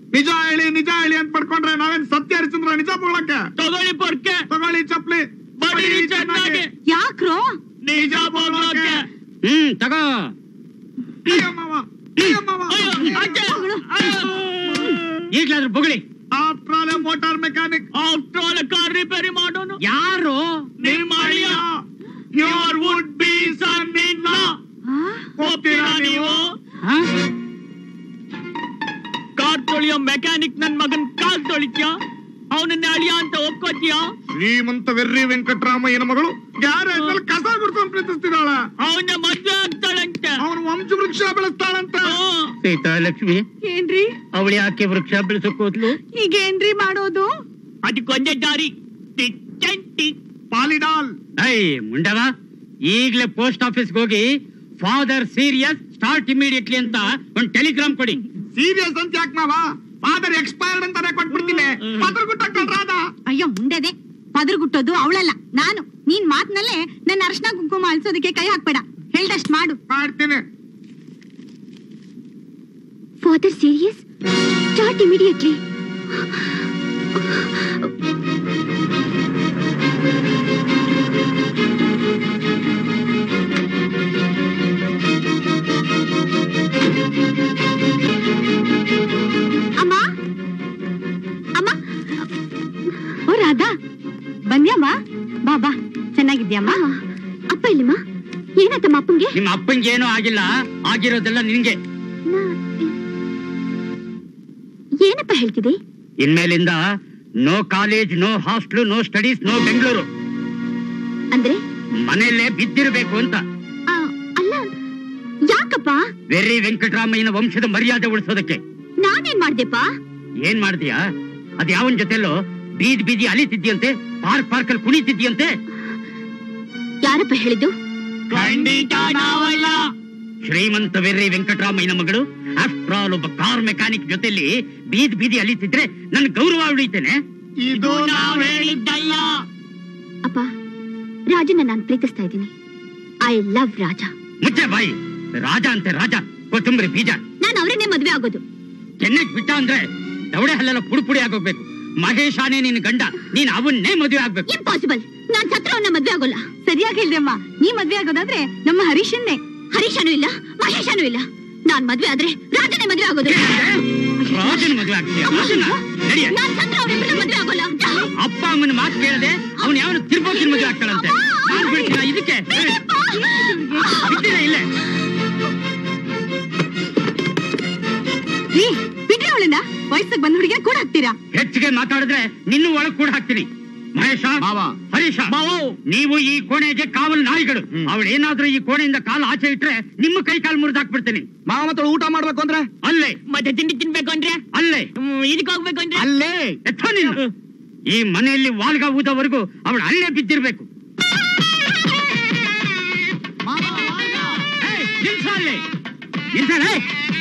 ನಿಜ ಹೇಳಿ ನಿಜ ಹೇಳಿ ಅಂತ ಪಡ್ಕೊಂಡ್ರೆ ನಾವೇನ್ ಸತ್ಯ ಹರಿಚಂದ್ರ ನಿಜ ಬೋಳಕ್ಕೆ ತಗೊಳ್ಳಿ ಪೊರ್ಕೆ ತಗೊಳ್ಳಿ ಚಪ್ಲಿ ಬಡೀರಿ ಚೆನ್ನಾಗಿ ಯಾಕ್ರೋ ನಿಜ ಬೋಗ್ಲೋಕೆ ಹ್ಮ್ ತಗೋ ಅಯ್ಯಮ್ಮವ್ವ, ಅಯ್ಯಮ್ಮವ್ವ. ಅಯ್ಯೋ ಅಜ್ಜ ಅಯ್ಯೋ ಈಗ್ಲಾದ್ರೂ ಬೊಗಳಿ After all, a motor mechanic. After all car repair ಮಾಡೋನು ಯಾರು ನಿಮ್ಮ ಅಳಿಯ your would be son in ಹೋಗ್ತೀರಾ ನೀವು ಹ? ಕಾರ್ ತೊಳಿಯೋ ಮೆಕ್ಯಾನಿಕ್ ನನ್ ಮಗನ್ ಕಾಲ್ ತೊಳಿತ್ಯಾ ಅವನನ್ನ ಅಳಿಯ ಅಂತ ಒಪ್ಕೋತೀಯಾ ಶ್ರೀಮಂತ ವೆರ್ರಿ ವೆಂಕಟರಾಮಯ್ಯನ ಮಗಳು ಗ್ಯಾರೇಜ್ ನಲ್ಲಿ ಕಸ ಗುಡ್ಸ್ಕೊಂಡ್ ಪ್ರೀತಿಸ್ತಿದ್ದಾಳ ಅವನ ಮದ್ವೆ ಆಗ್ತಾಳಂತೆ ಅವನು ವಂಶ ವೃಕ್ಷ ಬೆಳೆಸ್ತಾಳಂತ ಹ್ಮ್. ಸೀತಾ ಲಕ್ಷ್ಮಿ ಏನ್ರಿ ಅವಳು ಯಾಕೆ ವೃಕ್ಷ ಬೆಳೆಸಕ್ ಹೋದ್ಲು ಈಗ ಏನ್ರಿ ಮಾಡೋದು ಅದಕ್ಕೊಂದೇ ದಾರಿ ಟಿಚ್ಚಂಟಿ ಪಾಲಿಡಾಲ್ ಐ ಮುಂಡವ ಈಗ್ಲೇ ಪೋಸ್ಟ್ ಆಫೀಸ್ಗೆ ಹೋಗಿ ಫಾದರ್ ಸೀರಿಯಸ್ ಸ್ಟಾರ್ಟ್ ಇಮಿಡಿಯೇಟ್ಲಿ ಅಂತ ಒಂದ್ ಟೆಲಿಗ್ರಾಮ್ ಕೊಡಿ ಸೀರಿಯಸ್ ಅಂತ ಯಾಕೆ ಮಾವ ಫಾದರ್ ಎಕ್ಸ್ಪೈರ್ಡ್ ಅಂತಾನೆ ಕೊಟ್ಬಿಡ್ತೀನಿ ಪತ್ರ ಗುಟ್ಟಾಕ್ತಾಳ ರಾಧ ಅಯ್ಯೋ ಮುಂಡೆದೆ ಪದ್ರ ಗುಟ್ಟೋದು ಅವಳಲ್ಲ ನಾನು ನೀನ್ ಮಾತ್ನಲ್ಲೇ ನನ್ನ ಅರ್ಶನ ಕುಂಕುಮ ಅಲ್ಸೋದಕ್ಕೆ ಕೈ ಹಾಕ್ಬೇಡ ಹೇಳ್ದಷ್ಟ್ ಮಾಡು ಮಾಡ್ತೀನಿ ಫಾದರ್ ಸೀರಿಯಸ್ ಸ್ಟಾರ್ಟ್ ಇಮಿಡಿಯೇಟ್ಲಿ ಅಮ್ಮ ಅಮ್ಮ ಓ ರಾಧಾ ಬಂದ್ಯಮ್ಮ ಬಾ ಬಾ ಚೆನ್ನಾಗಿದ್ಯಮ್ಮ ಅಪ್ಪ ಇಲ್ಲಮ್ಮ ಏನಾಯ್ತಮ್ಮ ಅಪ್ಪಂಗೆ ನಿಮ್ಮ ಅಪ್ಪಂಗೆ ಏನೂ ಆಗಿಲ್ಲ ಆಗಿರೋದೆಲ್ಲ ನಿನ್ಗೆ ನಾ- ಏನಪ್ಪ ಹೇಳ್ತಿದೆ ಇನ್ಮೇಲಿಂದ no college no hostel no studies no Bengaluru ಅಂದ್ರೆ ಮನೆಯಲ್ಲೇ ಬಿದ್ದಿರಬೇಕು ಅಂತ ಆ, ಅಲ್ಲ ಯಾಕಪ್ಪ ವೆರ್ರಿ ವೆಂಕಟರಾಮಯ್ಯನ ವಂಶದ ಮರ್ಯಾದೆ ಉಳಿಸೋದಕ್ಕೆ ನಾನೇನ್ ಮಾಡ್ದೆಪ್ಪ ಏನ್ ಮಾಡ್ತೀಯಾ ಅದ್ ಯಾವನ್ ಜೊತೆಲ್ಲೋ ಬೀದಿ ಬೀದಿ ಅಲಿತಿದ್ಯಂತೆ ಪಾರ್ಕ್ ಪಾರ್ಕ್ ಅಲ್ಲಿ ಕುಣಿತಿದ್ಯಂತೆ ಯಾರಪ್ಪ ಹೇಳಿದ್ದು ಖಂಡಿತ ನಾವಲ್ಲ ಶ್ರೀಮಂತ ವೆರ್ರಿ ವೆಂಕಟರಾಮಯ್ಯನ ಮಗಳು ಆಫ್ಟರ್ ಆಲ್ ಒಬ್ಬ ಕಾರ್ ಮೆಕ್ಯಾನಿಕ್ ಜೊತೆಲಿ ಬೀದಿ ಬೀದಿ ಅಲಿತಿದ್ರೆ ನನ್ ಗೌರವ ಉಳಿತೇನೆ ಇದು ನಾವ್ ಹೇಳಿದ್ದಲ್ಲ ಅಪ್ಪ ರಾಜನ ನಾನು ಪ್ರೀತಿಸ್ತಾ ಇದ್ದೀನಿ ಐ ಲವ್ ರಾಜ ಮುಚ್ಚೆ ಬಾಯಿ ರಾಜ ಅಂತೆ ರಾಜ ಕೊತ್ತಂಬರಿ ಬೀಜ ನಾನು ಅವರನ್ನೇ ಮದ್ವೆ ಆಗೋದು ಕೆನ್ನೆಗ್ ಬಿಟ್ಟ ಅಂದ್ರೆ ದವಡೆ ಹಲ್ಲೆಲ್ಲ ಪುಡಿ ಪುಡಿ ಆಗೋಗ್ಬೇಕು ಮಹೇಶಾನೇ ನಿನ್ ಗಂಡ ನೀನ್ ಅವನ್ನೇ ಮದುವೆ ಆಗ್ಬೇಕು ಇಂಪಾಸಿಬಲ್ ನಾನ್ ಸತ್ರ ಅವನ್ನ ಮದ್ವೆ ಆಗೋಲ್ಲ ಸರಿಯಾಗಿ ಹೇಳ್ದಮ್ಮ ನೀ ಮದ್ವೆ ಆಗೋದಾದ್ರೆ ನಮ್ಮ ಹರೀಶನ್ನೇ ಹರೀಶನೂ ಇಲ್ಲ ಮಹೇಶನೂ ಇಲ್ಲ ನಾನ್ ಮದ್ವೆ ಆದ್ರೆ ರಾಜನೇ ಮದ್ವೆ ಆಗೋದು ರಾಜನ ಮದುವೆ ಆಗ್ತೀಯ ರಾಜನ ನಡಿಯ ನಾನ್ ಸತ್ರ ಅವ್ರಿಬ್ರು ಮದ್ವೆ ಆಗೋಲ್ಲ ಅಪ್ಪ ಅಮ್ಮನ ಮಾತು ಕೇಳದೆ ಅವನ್ ಯಾವನು ತಿರ್ಬೋಕಿನ ಮದುವೆ ಆಗ್ತಾಳಂತೆ ನಾನ್ ಬಿಡ್ತೀನ ಇದಕ್ಕೆ ಬಿಟ್ಟಿಲ್ಲ ಇಲ್ಲೇ ರೀ ಬಿಡ್ರಿ ಅವಳನ್ನ ವಯಸ್ಸಿಗೆ ಬಂದ ಹುಡುಗಿಯ ಕೂಡ ಹಾಕ್ತೀರಾ ಹೆಚ್ಚಿಗೆ ಮಾತಾಡಿದ್ರೆ ನಿನ್ನೂ ಒಳಗ್ ಕೂಡ ಹಾಕ್ತೀನಿ ಮಹೇಶ ಮಾವ. ಹರೀಶ ನೀವು ಈ ಕೋಣೆಗೆ ಕಾವಲು ನಾಯಿಗಳು ಅವಳು ಏನಾದ್ರೂ ಈ ಕೋಣೆಯಿಂದ ಕಾಲು ಆಚೆ ಇಟ್ರೆ ನಿಮ್ಮ ಕೈ ಕಾಲು ಮುರಿದು ಹಾಕ್ಬಿಡ್ತೀನಿ ಮಾವ ಮತ್ತೆ ಊಟ ಮಾಡ್ಬೇಕು ಅಂದ್ರೆ ಅಲ್ಲೇ ಮತ್ತೆ ತಿಂಡಿ ತಿನ್ಬೇಕು ಅಂದ್ರೆ ಅಲ್ಲೇ ಹ್ಮ್, ಇದಕ್ ಹೋಗ್ಬೇಕು ಅಂದ್ರೆ ಅಲ್ಲೇ ಎತ್ತ ನೀನು ಈ ಮನೆಯಲ್ಲಿ ವಾಲ್ಗ ಊದವರೆಗೂ ಅವಳು ಅಲ್ಲೇ ಬಿದ್ದಿರ್ಬೇಕು ಏಯ್, ನಿಲ್ಸು ಅಲ್ಲಿ. ನಿಲ್ಸಲ್ಲ, ಏಯ್.